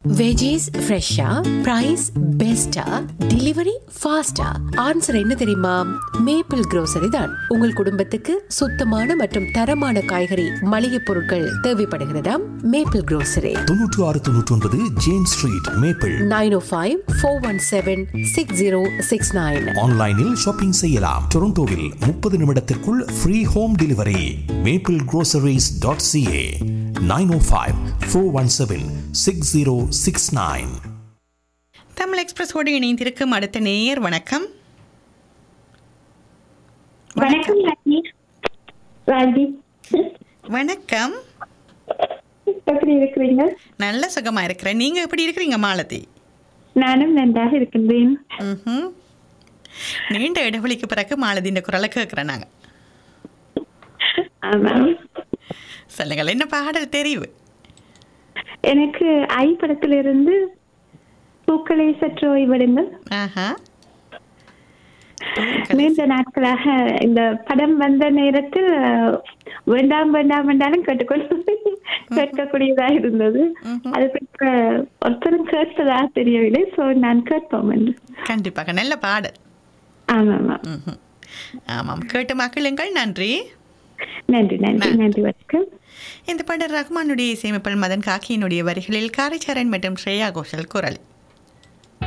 Veggies ஃப்ரெஷ்ஷா price பெஸ்டா delivery ஃபாஸ்டா ஆன்சர் என்ன தெரியுமா மேப்பிள் grocery தான் உங்கள் குடும்பத்துக்கு சுத்தமான மற்றும் தரமான காய்கறி மளிகை பொருட்கள் தேவைப்படுகிறதாம் மேப்பிள் grocery தொன்னூற்று ஆறு தொன்னூற்றி ஒன்பது James street maple nine o five four one seven six zero six nine ஆன்லைனில் ஷாப்பிங் செய்யலாம் டொரண்டோவில் முப்பது நிமிடத்திற்குள் free home delivery maple groceries dot CA nine o five four one seven six zero six nine Tamil எக்ஸ்பிரஸோடு இணைந்திருக்கும் அடுத்த நேயர் வணக்கம் வணக்கம் ராஜி ராஜி வணக்கம் எப்படி இருக்கிறீங்க நல்ல சுகமா இருக்கிறேன் நீங்க எப்படி இருக்கிறீங்க மாலதி நானும் நன்றாக இருக்கின்றேன் ம்ஹும். நீண்ட இடைவெளிக்கு பிறகு மாலதியின் குரலை கேட்குறேன் நாங்கள் ஆமாம் சொல்லுங்கள் என்ன பாடல் தெரிவு எனக்கு ஐ படத்திலிருந்து பூக்களை சற்று ஓய்வெடுங்கள் ஆஹா நீண்ட நாட்களாக இந்த படம் வந்த நேரத்தில் அஹ், வேண்டாம் வேண்டாம் வேண்டாலும் கேட்டுக்கொண்டு கேட்கக்கூடியதாக இருந்தது அது பிறகு ஒருத்தரும் கேட்பதாக தெரியவில்லை சோ நான் கேட்போம் என்று கண்டிப்பாக நல்ல பாடல் ஆமாம் ஆமாம் ம்ஹும். ஆமாம் கேட்டு மகிழுங்கள் நன்றி நன்றி நன்றி நன்றி வணக்கம் இந்த பாடல் ரஹ்மானுடைய இசையமைப்பில் மதன் காக்கியினுடைய வரிகளில் காரைச்சரன் மற்றும் ஸ்ரேயா கோஷல் குரல்